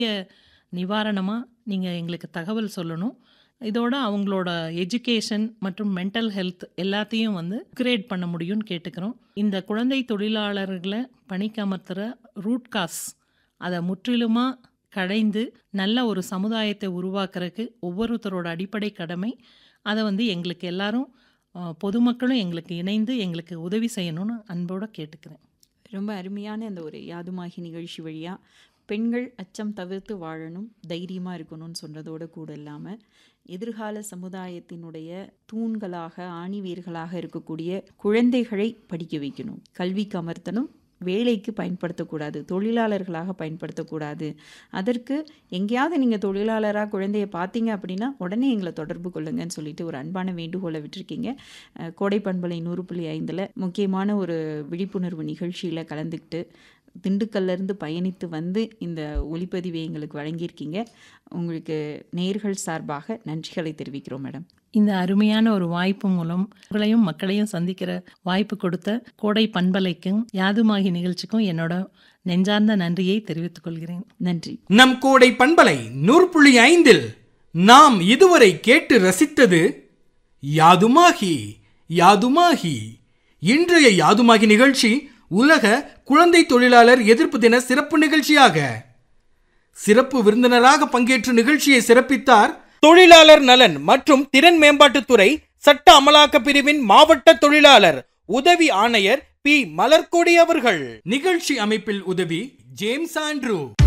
நிவாரணமாக நீங்கள் எங்களுக்கு தகவல் சொல்லணும் இதோட அவங்களோட எஜுகேஷன் மற்றும் மென்டல் ஹெல்த் எல்லாத்தையும் வந்து கிரேட் பண்ண முடியும்னு கேட்டுக்கிறோம் இந்த குழந்தை தொழிலாளர்களை பணிக்கு அமர்த்துகிற ரூட் காஸ் அதை முற்றிலுமாக கடைந்து நல்ல ஒரு சமுதாயத்தை உருவாக்குறதுக்கு ஒவ்வொருத்தரோட அடிப்படை கடமை அதை வந்து எங்களுக்கு எல்லாரும் அஹ், பொதுமக்களும் எங்களுக்கு இணைந்து எங்களுக்கு உதவி செய்யணும்னு அன்போடு கேட்டுக்கிறேன் ரொம்ப அருமையான அந்த ஒரு யாதுமாகி நிகழ்ச்சி வழியாக பெண்கள் அச்சம் தவிர்த்து வாழணும் தைரியமாக இருக்கணும்னு சொன்னதோடு கூட இல்லாமல் எதிர்கால சமுதாயத்தினுடைய தூண்களாக ஆணிவேர்களாக இருக்கக்கூடிய குழந்தைகளை படிக்க வைக்கணும் கல்விக்கு அமர்த்தணும் வேலைக்கு பயன்படுத்தக்கூடாது தொழிலாளர்களாக பயன்படுத்தக்கூடாது அதற்கு எங்கேயாவது நீங்கள் தொழிலாளராக குழந்தைய பார்த்தீங்க அப்படின்னா உடனே எங்களை தொடர்பு கொள்ளுங்கன்னு சொல்லிட்டு ஒரு அன்பான வேண்டுகோளை விட்டுருக்கீங்க அஹ், கோடை பண்பலை நூறு புள்ளி ஐந்தில் முக்கியமான ஒரு விழிப்புணர்வு நிகழ்ச்சியில் கலந்துக்கிட்டு திண்டுக்கல்ல இருந்து பயணித்து வந்து இந்த ஒளிப்பதிவை எங்களுக்கு வழங்கியிருக்கீங்க உங்களுக்கு நேர்கள் சார்பாக நன்றிகளை தெரிவிக்கிறோம் மேடம் இந்த அருமையான ஒரு வாய்ப்பு மூலம் உங்களையும் மக்களையும் சந்திக்கிற வாய்ப்பு கொடுத்த கோடை பண்பலைக்கும் யாதுமாகி நிகழ்ச்சிக்கும் என்னோட நெஞ்சார்ந்த நன்றியை தெரிவித்துக் கொள்கிறேன் நன்றி நம் கோடை பண்பலை நூறு புள்ளி ஐந்தில் நாம் இதுவரை கேட்டு ரசித்தது யாதுமாகி யாதுமாகி இன்றைய யாதுமாகி நிகழ்ச்சி உலக குழந்தை தொழிலாளர் எதிர்ப்பு தின சிறப்பு நிகழ்ச்சியாக சிறப்பு விருந்தினராக பங்கேற்று நிகழ்ச்சியை சிறப்பித்தார் தொழிலாளர் நலன் மற்றும் திறன் மேம்பாட்டுத்துறை சட்ட அமலாக்க பிரிவின் மாவட்ட தொழிலாளர் உதவி ஆணையர் பி மலர்கொடி அவர்கள் நிகழ்ச்சி அமைப்பில் உதவி ஜேம்ஸ் ஆண்ட்ரூ